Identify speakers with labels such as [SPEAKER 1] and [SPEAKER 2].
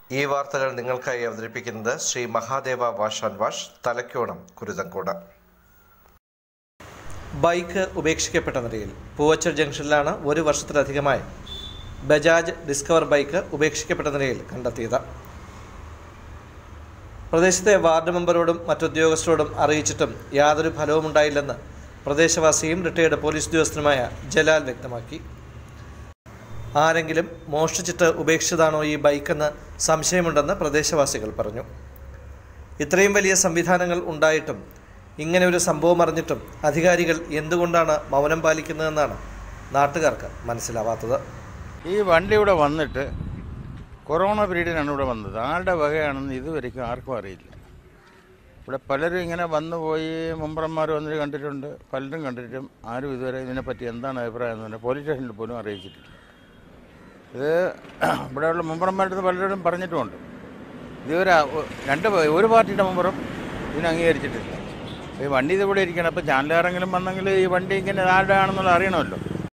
[SPEAKER 1] ഈ വാർത്തകൾ നിങ്ങൾക്കായി അവതരിപ്പിക്കുന്നത് Shri Mahadeva wash and wash Thalakkonam Kuruthamkode bike ഉപേക്ഷിക്കപ്പെട്ട നിലയിൽ പൂവച്ചൽ ജംഗ്ഷനിലാണ് ഒരു വർഷത്തിലധികമായി ബജാജ് ഡിസ്കവർ ബൈക്ക് ഉപേക്ഷിക്കപ്പെട്ട നിലയിൽ കണ്ടെത്തിയത് പ്രദേശത്തെ വാർഡ് മെമ്പറോടും മറ്റുദ്യോഗസ്ഥരോടും അറിയിച്ചിട്ടും യാതൊരു ഫലവുമുണ്ടായില്ലെന്ന് പ്രദേശവാസിയും റിട്ടയേർഡ് പോലീസ് ഉദ്യോഗസ്ഥനുമായ ജലാൽ വ്യക്തമാക്കി ആരെങ്കിലും മോഷ്ടിച്ചിട്ട് ഉപേക്ഷിച്ചതാണോ ഈ ബൈക്കെന്ന് സംശയമുണ്ടെന്ന് പ്രദേശവാസികൾ പറഞ്ഞു ഇത്രയും വലിയ സംവിധാനങ്ങൾ ഉണ്ടായിട്ടും ഇങ്ങനെ ഒരു സംഭവം അറിഞ്ഞിട്ടും അധികാരികൾ എന്തുകൊണ്ടാണ് മൗനം പാലിക്കുന്നതെന്നാണ് നാട്ടുകാർക്ക് മനസ്സിലാവാത്തത്
[SPEAKER 2] ഈ വണ്ടി ഇവിടെ വന്നിട്ട് കൊറോണ പീരീഡിനാണ് ഇവിടെ വന്നത് ആരുടെ വകയാണെന്ന് ഇതുവരെയ്ക്കും ആർക്കും അറിയില്ല ഇവിടെ പലരും ഇങ്ങനെ വന്നു പോയി മുമ്പറന്മാർ വന്നിട്ട് കണ്ടിട്ടുണ്ട് പലരും കണ്ടിട്ടും ആരും ഇതുവരെ ഇതിനെപ്പറ്റി എന്താണ് അഭിപ്രായം എന്ന് പറഞ്ഞാൽ പോലീസ് സ്റ്റേഷനിൽ പോലും അറിയിച്ചിട്ടില്ല ഇത് ഇവിടെയുള്ള മുമ്പറന്മാരുടെ അടുത്ത് പലരോടും പറഞ്ഞിട്ടുമുണ്ട് ഇതുവരെ ഒ- രണ്ട് പേ- ഒരു പാർട്ടിയുടെ മുമ്പറും ഇതിനെ അംഗീകരിച്ചിട്ടില്ല ഈ വണ്ടി ഇത് ഇവിടെ ഇരിക്കണം അപ്പോൾ ചാനലുകാരെങ്കിലും വന്നെങ്കിൽ ഈ വണ്ടി ഇങ്ങനെ ആരുടെ ആണെന്നുള്ളത് അറിയണമല്ലോ